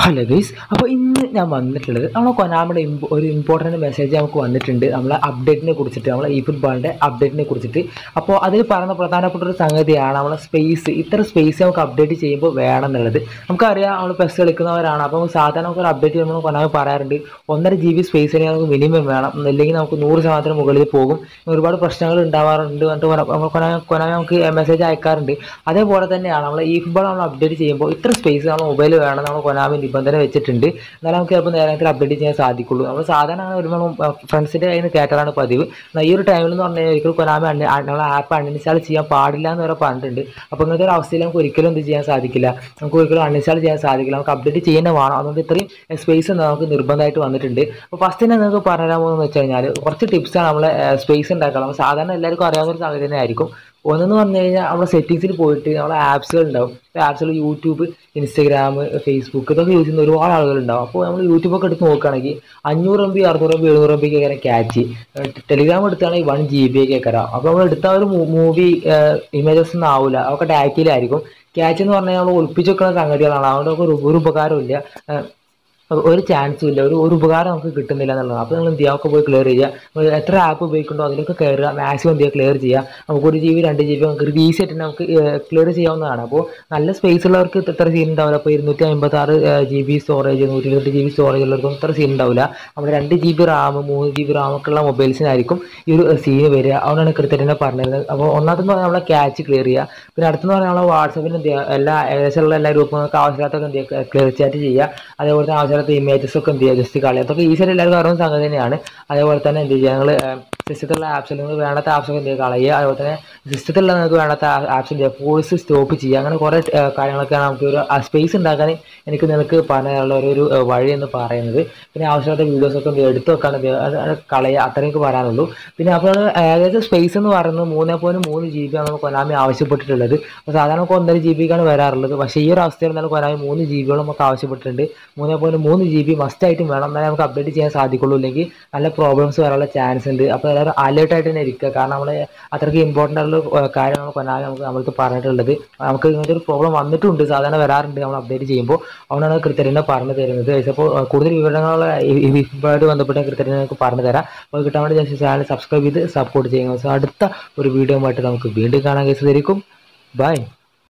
hello guys അപ്പോൾ ഇന്ന് ഞാൻ വന്നിട്ടുള്ളത് നമ്മളെ കൊനാമിയുടെ ഇമ്പോ- ഒരു ഇമ്പോർട്ടൻറ്റ് മെസ്സേജ് നമുക്ക് വന്നിട്ടുണ്ട് നമ്മളെ അപ്ഡേറ്റിനെ കുറിച്ചിട്ട് നമ്മളെ ഈ ഫുട്ബോളിൻ്റെ അപ്ഡേറ്റിനെ കുറിച്ചിട്ട് അപ്പോൾ അതിൽ പറയുന്ന പ്രധാനപ്പെട്ട ഒരു സംഗതിയാണ് നമ്മളെ സ്പേസ് ഇത്ര സ്പേസ് നമുക്ക് അപ്ഡേറ്റ് ചെയ്യുമ്പോൾ വേണം എന്നുള്ളത് നമുക്കറിയാം നമ്മൾ പെസ് കളിക്കുന്നവരാണ് അപ്പോൾ നമുക്ക് സാധാരണ നമുക്ക് ഒരു അപ്ഡേറ്റ് ചെയ്യുമ്പോൾ കൊനാമി പറയാറുണ്ട് ഒന്നര ജി ബി സ്പേസ് തന്നെ നമുക്ക് മിനിമം വേണം അല്ലെങ്കിൽ നമുക്ക് നൂറ് ശതമാനത്തിന് മുകളിൽ പോകും ഒരുപാട് പ്രശ്നങ്ങൾ ഉണ്ടാവാറുണ്ട് എന്നിട്ട് കൊന- നമ്മൾ കൊനാമി കൊനാമി നമുക്ക് മെസ്സേജ് അയക്കാറുണ്ട് അതേപോലെ തന്നെയാണ് നമ്മൾ ഈ ഫുട്ബോൾ നമ്മൾ അപ്ഡേറ്റ് ചെയ്യുമ്പോൾ ഇത്ര സ്പേസ് നമ്മൾ മൊബൈൽ വേണം നമ്മൾ കൊനാമി നിബന്ധന വെച്ചിട്ടുണ്ട് എന്നാലും നമുക്ക് ചിലപ്പോൾ നേരത്തിൽ അപ്ഡേറ്റ് ചെയ്യാൻ സാധിക്കുള്ളൂ നമ്മൾ സാധാരണ അങ്ങനെ വരുമ്പോൾ ഫ്രണ്ട്സിൻ്റെ കയ്യിൽ നിന്ന് കയറ്റാറാണ് പതിവ് എന്നാൽ ഈ ഒരു ടൈമിൽ എന്ന് പറഞ്ഞാൽ ഒരിക്കലും കൊനാമി അൺ നമ്മളെ ആപ്പ് അൺഇൻസ്റ്റാൾ ചെയ്യാൻ പാടില്ല എന്ന് വരെ പറഞ്ഞിട്ടുണ്ട് അപ്പോൾ ഇങ്ങനത്തെ ഒരു അവസ്ഥയിൽ നമുക്ക് ഒരിക്കലും എന്ത് ചെയ്യാൻ സാധിക്കില്ല നമുക്ക് ഒരിക്കലും അൺഇൻസ്റ്റാൾ ചെയ്യാൻ സാധിക്കില്ല നമുക്ക് അപ്ഡേറ്റ് ചെയ്യുന്ന വേണം അതുകൊണ്ട് ഇത്രയും സ്പേസ് നമുക്ക് നിർബന്ധമായിട്ട് വന്നിട്ടുണ്ട് അപ്പോൾ ഫസ്റ്റ് തന്നെ നിങ്ങൾക്ക് പറഞ്ഞുതരാൻ പോകുന്നത് വെച്ച് കഴിഞ്ഞാൽ കുറച്ച് ടിപ്സാണ് നമ്മളെ സ്പേസ് ഉണ്ടാക്കുക നമ്മൾ സാധാരണ എല്ലാവർക്കും അറിയാവുന്ന ഒരു സംഗതി തന്നെ ആയിരിക്കും ഒന്നെന്ന് പറഞ്ഞു കഴിഞ്ഞാൽ നമ്മുടെ സെറ്റിങ്സിൽ പോയിട്ട് നമ്മളെ ആപ്സുകൾ ഉണ്ടാവും ആപ്സുകൾ യൂട്യൂബ് ഇൻസ്റ്റഗ്രാം ഫേസ്ബുക്ക് ഇതൊക്കെ യൂസ് ചെയ്യുന്ന ഒരുപാട് ആളുകളുണ്ടാവും അപ്പോൾ നമ്മൾ യൂട്യൂബൊക്കെ എടുത്ത് നോക്കുകയാണെങ്കിൽ അഞ്ഞൂറ് എം ബി അറുന്നൂറ് എം ബി എഴുന്നൂറ് എം ബി ഒക്കെ ക്യാച്ച് ടെലിഗ്രാം എടുത്താണെങ്കിൽ വൺ ജി ബി ഒക്കെ കയറാം അപ്പോൾ നമ്മൾ എടുത്ത ഒരു മൂവി ഇമേജസ് ഒന്നും ആവില്ല അതൊക്കെ ഡാറ്റയിലായിരിക്കും ക്യാച്ച് എന്ന് പറഞ്ഞാൽ നമ്മൾ ഒളിപ്പിച്ച് വെക്കുന്ന സംഗതികളാണ് അതുകൊണ്ട് ഒരു ഒരു ഉപകാരമില്ല ഏഹ് ഒരു ചാൻസും ഇല്ല ഒരു ഒരു ഉപകാരം നമുക്ക് കിട്ടുന്നില്ല എന്നുള്ളതാണ് അപ്പോൾ നിങ്ങൾ എന്ത് ചെയ്യുക ഒക്കെ പോയി ക്ലിയർ ചെയ്യുക നിങ്ങൾ എത്ര ആപ്പ് ഉപയോഗിക്കുന്നുണ്ടോ അതിലൊക്കെ കയറുക മാക്സിമം എന്ത് ചെയ്യുക ക്ലിയർ ചെയ്യുക നമുക്ക് ഒരു ജി ബി രണ്ട് ജി ബി നമുക്ക് ഈസി ആയിട്ട് നമുക്ക് ക്ലിയർ ചെയ്യാവുന്നതാണ് അപ്പോൾ നല്ല സ്പേസ് ഉള്ളവർക്ക് ഇത്ര സീൻ ഉണ്ടാവില്ല അപ്പോൾ ഇരുന്നൂറ്റി അമ്പത്തി ആറ് ജി ബി സ്റ്റോറേജ് നൂറ്റി ഇരുപത്തി ജി ബി സ്റ്റോറേജ് ഉള്ളവർക്കും ഇത്ര സീൻ ഉണ്ടാവില്ല നമ്മുടെ രണ്ട് ജി ബി റാം മൂന്ന് ജി ബി റാം ഒക്കെ ഉള്ള മൊബൈൽസിനായിരിക്കും ഈ ഒരു സീന് വരിക അതുകൊണ്ടാണ് കൃത്യമായിട്ട് പറഞ്ഞിരുന്നത് അപ്പോൾ ഒന്നാമതെന്ന് പറഞ്ഞാൽ നമ്മളെ ക്യാച്ച് ക്ലിയർ ചെയ്യുക പിന്നെ അടുത്തെന്ന് പറഞ്ഞാൽ നമ്മളെ വാട്സപ്പിൽ എന്ത് ചെയ്യുക എല്ലാ ഏകദേശമുള്ള എല്ലാ ഗ്രൂപ്പുകൾക്ക് ആവശ്യമില്ലാത്തൊക്കെ എന്ത് ചെയ്യുക ക്ലിയർ ചാറ്റ് ചെയ്യുക അതേപോലെ തന്നെ ആവശ്യമില്ലാത്ത ഇമേജസ് ഒക്കെ എന്ത് ചെയ്യുക ജസ്റ്റ് കളയുക അതൊക്കെ ഈസിയായിട്ട് എല്ലാവർക്കും അറിയുന്ന സംഗതി തന്നെയാണ് അതേപോലെ തന്നെ എന്ത് ചെയ്യുക ഞങ്ങൾ സിസ്റ്റത്തിലുള്ള ആപ്സ് നിങ്ങൾ വേണ്ടാത്ത ആപ്സ് ഒക്കെ എന്ത് ചെയ്യുക കളയുക അതുപോലെ തന്നെ സിസ്റ്റത്തിലുള്ള നിങ്ങൾക്ക് വേണ്ടാത്ത ആപ്സ് എന്ത് ചെയ്യുക ഫോഴ്സ് സ്റ്റോപ്പ് ചെയ്യുക അങ്ങനെ കുറേ ഏഹ്, കാര്യങ്ങളൊക്കെയാണ് നമുക്ക് ഒരു സ്പേസ് ഉണ്ടാക്കാൻ എനിക്ക് നിനക്ക് പറയാനുള്ള ഒരു ഒരു ഏഹ്, വഴി എന്ന് പറയുന്നത് പിന്നെ ആവശ്യമില്ലാത്ത വീഡിയോസ് ഒക്കെ എന്ത് ചെയ്യുക എടുത്ത് വെക്കാൻ എന്ത് ചെയ്യുക അത് അത് കളയുക അത്രയും എനിക്ക് പറയാനുള്ളൂ പിന്നെ അപ്പോൾ ഏകദേശം സ്പേസ് എന്ന് പറയുന്നത് മൂന്ന് പോയിന്റ് മൂന്ന് ജി ബി ആണ് കൊനാമി ആവശ്യപ്പെട്ടിട്ടുള്ളത് അപ്പോൾ സാധാരണ നമുക്ക് ഒന്നര ജി ബിക്കാണ് വരാറുള്ളത് പക്ഷേ ഈ ഒരു അവസ്ഥയിൽ നിന്ന് കൊനാമി മൂന്ന് ജി ബിയോളം നമുക്ക് ആവശ്യപ്പെട്ടിട്ടുണ്ട് മൂന്ന് പോയിന്റ് മൂന്ന് ജി ബി മസ്റ്റ് ആയിട്ടും വേണം എന്നാലേ നമുക്ക് അപ്ഡേറ്റ് ചെയ്യാൻ സാധിക്കുള്ളൂ ഇല്ലെങ്കിൽ നല്ല പ്രോബ്ലംസ് വരാനുള്ള ചാൻസ് ഉണ്ട് അപ്പോൾ എല്ലാവരും അലേർട്ട് ആയിട്ട് തന്നെ ഇരിക്കുക കാരണം നമ്മൾ അത്രയ്ക്ക് ഇമ്പോർട്ടൻ്റ് ആയിട്ടുള്ള ഏഹ്, കാര്യമാണ് കൊനാമി നമുക്ക് നമ്മൾക്ക് പറഞ്ഞിട്ടുള്ളത് നമുക്ക് ഇങ്ങനത്തെ ഒരു പ്രോബ്ലം വന്നിട്ടുണ്ട് സാധാരണ വരാറുണ്ട് നമ്മൾ അപ്ഡേറ്റ് ചെയ്യുമ്പോൾ അതുകൊണ്ടാണ് കൃത്യനെ പറഞ്ഞു തരുന്നത് അപ്പോൾ കൂടുതൽ വിവരങ്ങൾ ഈ വിഷയമായിട്ട് ബന്ധപ്പെട്ട് കൃത്യനെ നമുക്ക് പറഞ്ഞു തരാം അപ്പോൾ കിട്ടാൻ വേണ്ടി ജസ്റ്റ് ചാനൽ സബ്സ്ക്രൈബ് ചെയ്ത് സപ്പോർട്ട് ചെയ്യുക സോ അടുത്ത ഒരു വീഡിയോ ആയിട്ട് നമുക്ക് വീണ്ടും കാണാൻ കഴിച്ചതായിരിക്കും ബൈ